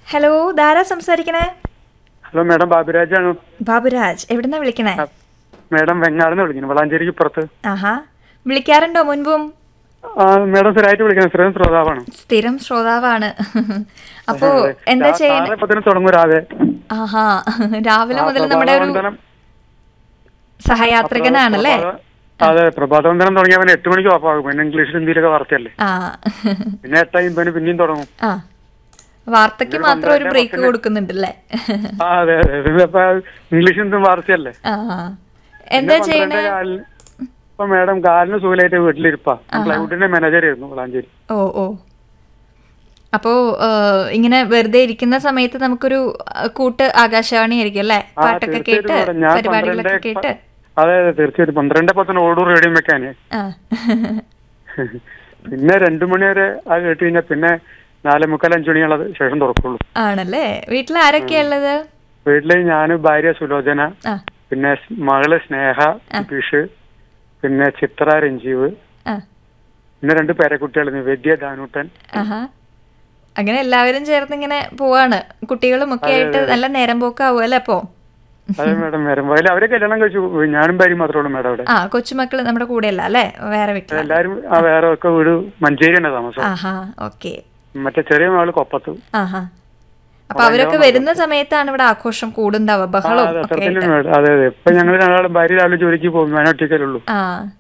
Hello Dhara സംസാരിക്കണേ hello madam ബാബുരാജാണ് ബാബുരാജ് എവിടുന്നാ വിളിക്കണേ മാഡം വെങ്ങാടെന്ന് വിളിക്കുന്നു വളാഞ്ചേരിക്ക് പുറത്ത് ആഹാ വിളിക്കാറുണ്ടോ മുൻപും ആ മാഡം സ്ഥിരമായിട്ട് വിളിക്കുന്നത് സ്ഥിരം ശ്രോതാവാണ് സ്ഥിരം ശ്രോതാവാണ് അപ്പോ എന്താ ചെയ്യണേ പത്തിന് തുടങ്ങും രാവിലെ ആഹാ രാവിലെ ആ, മുതൽ നമ്മുടെ ഒരു പ്രഭാതവന്ദനം- സഹയാത്രികനാണല്ലേ പ്രഭാത- അതെ പ്രഭാതവന്ദനം തുടങ്ങിയ പിന്നെ എട്ട് മണിക്ക് ഓഫാകും പിന്നെ ഇംഗ്ലീഷിൽ ഹിന്ദിയിലൊക്കെ വാർത്തയല്ലേ ആ പിന്നെ എട്ടായി പിന്നെ പിന്നെയും തുടങ്ങും ആ വാർത്തയ്ക്ക് ഒരു മാത്രം ഒരു പന്ത്രണ്ട് ബ്രേക്ക് പത്തിന് കൊടുക്കുന്നുണ്ടല്ലേ ആ അതെ അതെ ഇതിപ്പോ ഇംഗ്ലീഷ് ഹിന്ദും വാർത്തയല്ലേ ആ എന്താ പിന്നെ ചെയ്യണേ പന്ത്രണ്ടേ കാലിന് ഇപ്പൊ മാഡം കാലിന് സുഖമായിട്ട് വീട്ടിലിരിപ്പാ പ്ലൈവുഡിന്റെ മാനേജർ ആയിരുന്നു വളാഞ്ചേരി ഓ ഓ അപ്പോ ആ, ഇങ്ങനെ വെറുതെ ഇരിക്കുന്ന സമയത്ത് നമുക്കൊരു ആ, കൂട്ട് ആകാശവാണി ആയിരിക്കും അല്ലേ ആ, പാട്ടൊക്കെ തീർച്ചയായിട്ടും കേട്ട് മാഡം. ഞാൻ പരിപാടികളൊക്കെ പന്ത്രണ്ടേ കേട്ട് അതെ അതെ തീർച്ചയായിട്ടും പന്ത്രണ്ട് പത്തിന് ഓടൂർ റേഡിയോ വെക്കാനേ ആ പിന്നെ രണ്ടു മണി വരെ അത് കേട്ട് കഴിഞ്ഞാൽ പിന്നെ നാല് മുക്കാൽ അഞ്ചു മണിയുള്ളത് ശേഷം തുറക്കുള്ളൂ ആണല്ലേ വീട്ടിൽ ആരൊക്കെയാ ഉള്ളത് വീട്ടില് ഞാൻ ഭാര്യ സുലോചന ആ പിന്നെ സ് മകള് സ്നേഹ നിതീഷ് പിന്നെ ചിത്ര രഞ്ജീവ് ആ പിന്നെ രണ്ട് പേരക്കുട്ടികൾ നിവേദ്യ ദാനൂട്ടൻ ആഹാ അങ്ങനെ എല്ലാവരും ചേർന്ന് ഇങ്ങനെ പോവാണ് കുട്ടികളും ഒക്കെ ആയിട്ട് നല്ല നേരം പോക്കാവും അല്ലേ അപ്പോ അതെ മാഡം വരും അതിൽ അവരെ കല്യാണം കഴിച്ചു ഞാനും ഭാര്യ മാത്രമേ ഉള്ളൂ മാഡം അവിടെ ആ കൊച്ചുമക്കള് നമ്മുടെ കൂടെയല്ല അല്ലേ വേറെ വീട്ടിൽ എല്ലാരും ആ വേറെ ഒക്കെ വീട് മഞ്ചേരി തന്നെ താമസം ആഹാ ഓക്കെ മറ്റേ ചെറിയ മകള് കൊപ്പത്ത് ആഹാ അപ്പൊ അവരൊക്കെ വരുന്ന സമയത്താണ് ഇവിടെ ആഘോഷം കൂടുണ്ടാവുക ആ, ബഹളവും അതെ ഒക്കെ അത്രത്തിലും ആയിട്ട് മാഡം അതെ അതെ ഇപ്പൊ ഞങ്ങൾ രണ്ടാളും ഭാര്യ രാവിലെ ജോലിക്ക് പോകും ഞാൻ ഒറ്റയ്ക്കലുള്ളൂ ആ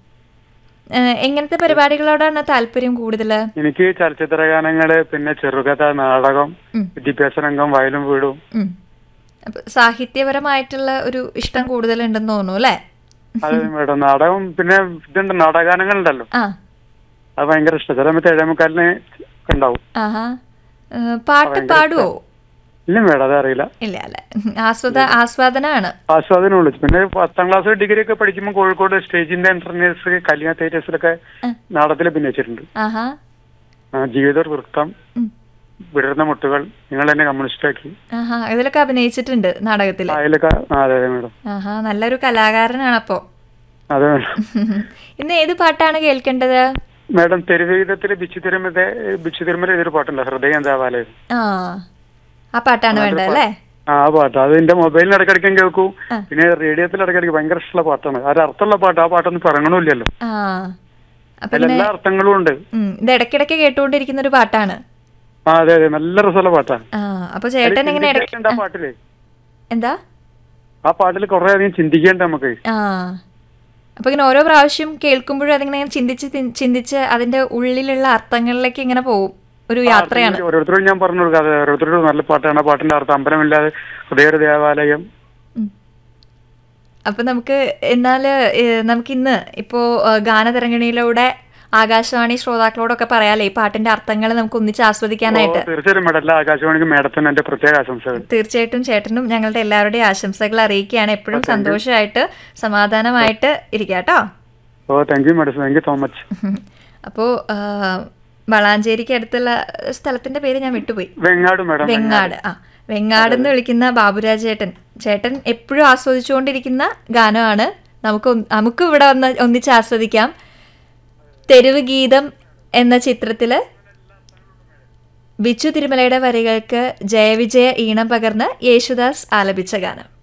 ഏ, എങ്ങനത്തെ പരിപാടികളോടാണ് താല്പര്യം കൂടുതല് എനിക്ക് ചലച്ചിത്ര ഗാനങ്ങള് പിന്നെ ചെറുകഥ നാടകം ഉം. വിദ്യാഭ്യാസ രംഗം വയലും വീടും ഉം. അപ്പൊ സാഹിത്യപരമായിട്ടുള്ള ഒരു ഇഷ്ടം കൂടുതലുണ്ടെന്ന് തോന്നുന്നു അല്ലേ അതെ മേഡം നാടകം പിന്നെ ഇതുണ്ട് നാടകഗാനങ്ങളുണ്ടല്ലോ ആ അത് ഭയങ്കര ഇഷ്ടം ചില സമയത്ത് ഏഴേമുക്കാലിന് ഉണ്ടാവും ആഹാ ഏ, പാട്ട് പാടുവോ ഇല്ല മേഡം അതറിയില്ല ഇല്ല അല്ലെ ആസ്വദ ആസ്വാദനാണ് ആസ്വാദനം വിളിച്ചു പിന്നെ പത്താം ക്ലാസ് ഡിഗ്രി ഒക്കെ പഠിക്കുമ്പോൾ കോഴിക്കോട് സ്റ്റേജിന്റെ ഇന്റർനെസ് കല്യാണ തിയേറ്റേഴ്സിലൊക്കെ നാടകത്തിൽ അഭിനയിച്ചിട്ടുണ്ട് ആഹാ ആ, ജീവിത വൃത്തം ഉം. വിടർന്ന മുട്ടുകൾ നിങ്ങൾ എന്നെ കമ്മ്യൂണിസ്റ്റാക്കി ആഹാ ഇതിലൊക്കെ അഭിനയിച്ചിട്ടുണ്ട് നാടകത്തില് അതിലൊക്കെ ആ, അതെ അതെ മേഡം ആഹാ നല്ലൊരു കലാകാരനാണ് അപ്പോ അതെ മേഡം ഇന്ന് ഏത് പാട്ടാണ് കേൾക്കേണ്ടത് മേഡം തെരുവീതത്തില് ബിച്ചു തിരുമത ബിച്ചു തിരുമല ഇതൊരു പാട്ടുണ്ട് ഹൃദയം ദേവാലയം ആ ആ പാട്ടാണ് വേണ്ടത് അല്ലേ ആ ആ പാട്ട് അത് എന്റെ മൊബൈലിൽ ഇടയ്ക്കിടയ്ക്കും കേൾക്കും ആ. പിന്നെ റേഡിയോത്തിൽ ഇടയ്ക്കിടയ്ക്ക് ഭയങ്കര ഇഷ്ടമുള്ള പാട്ടാണ് അത് അർത്ഥമുള്ള പാട്ട് ആ പാട്ടൊന്നും പറയണമില്ലല്ലോ ആ അപ്പൊ അതിൽ ഇങ്ങനെ എല്ലാ അർത്ഥങ്ങളും ഉണ്ട് ഉം, ഇത് ഇടയ്ക്കിടയ്ക്ക് കേട്ടുകൊണ്ടിരിക്കുന്ന ഒരു പാട്ടാണ് ആ അതെ അതെ നല്ല രസമുള്ള പാട്ടാണ് ആ അപ്പൊ ചേട്ടൻ ഇങ്ങനെ ഇടയ്ക്ക് ചിന്തിക്കേണ്ട ആ പാട്ടില് എന്താ ആ പാട്ടിൽ കുറെ അധികം ചിന്തിക്കേണ്ട നമുക്ക് ആ അപ്പൊ ഇങ്ങനെ ഓരോ പ്രാവശ്യം കേൾക്കുമ്പോഴും അതിങ്ങനെ ഇങ്ങനെ ചിന്തിച്ച് തി- ചിന്തിച്ച് അതിന്റെ ഉള്ളിലുള്ള അർത്ഥങ്ങളിലേക്ക് ഇങ്ങനെ പോവും ഒരു യാത്രയാണ് ഓരോരുത്തരോട് ഞാൻ പറഞ്ഞു കൊടുക്കാം അതെ ഓരോരുത്തരോട് നല്ല പാട്ടാണ് ആ പാട്ടിന്റെ അർത്ഥം അമ്പലമില്ലാതെ ഹൃദയ ദേവാലയം ഉം. അപ്പൊ നമുക്ക് എന്നാല് ഏഹ്, നമുക്കിന്ന് ഇപ്പോ ഏഹ്, ഗാനതരംഗിണിയിലൂടെ ആകാശവാണി ശ്രോതാക്കളോടൊക്കെ പറയാലേ ഈ പാട്ടിന്റെ അർത്ഥങ്ങൾ നമുക്ക് ഒന്നിച്ച് ആസ്വദിക്കാനായിട്ട് ഓ, തീർച്ചയായും മേഡം എല്ലാ ആകാശവാണിക്ക് മേഡത്തിന് എന്റെ പ്രത്യേക ആശംസകൾ തീർച്ചയായിട്ടും ചേട്ടനും ഞങ്ങളുടെ എല്ലാവരുടെയും ആശംസകൾ അറിയിക്കുകയാണ് എപ്പോഴും സന്തോഷമായിട്ട് സമാധാനമായിട്ട് ഇരിക്കാട്ടോ oh thank you madam thank you so much അപ്പോൾ വളാഞ്ചേരിക്ക് അടുത്തുള്ള സ്ഥലത്തിന്റെ പേര് ഞാൻ വിട്ടുപോയി വെങ്ങാട് മേഡം വെങ്ങാട് ആ വെങ്ങാട് എന്ന് വിളിക്കുന്ന ബാബുരാജ് ചേട്ടൻ ചേട്ടൻ എപ്പോഴും ആസ്വദിച്ചുകൊണ്ടിരിക്കുന്ന ഗാനമാണ് നമുക്ക് ഒന്ന്- നമുക്ക് ഇവിടെ വന്ന് ഒന്നിച്ച് ആസ്വദിക്കാം തെരുവ് ഗീതം എന്ന ചിത്രത്തില് ബിച്ചു തിരുമലയുടെ വരികൾക്ക് ജയവിജയ ഈണം പകർന്ന് യേശുദാസ് ആലപിച്ച ഗാനം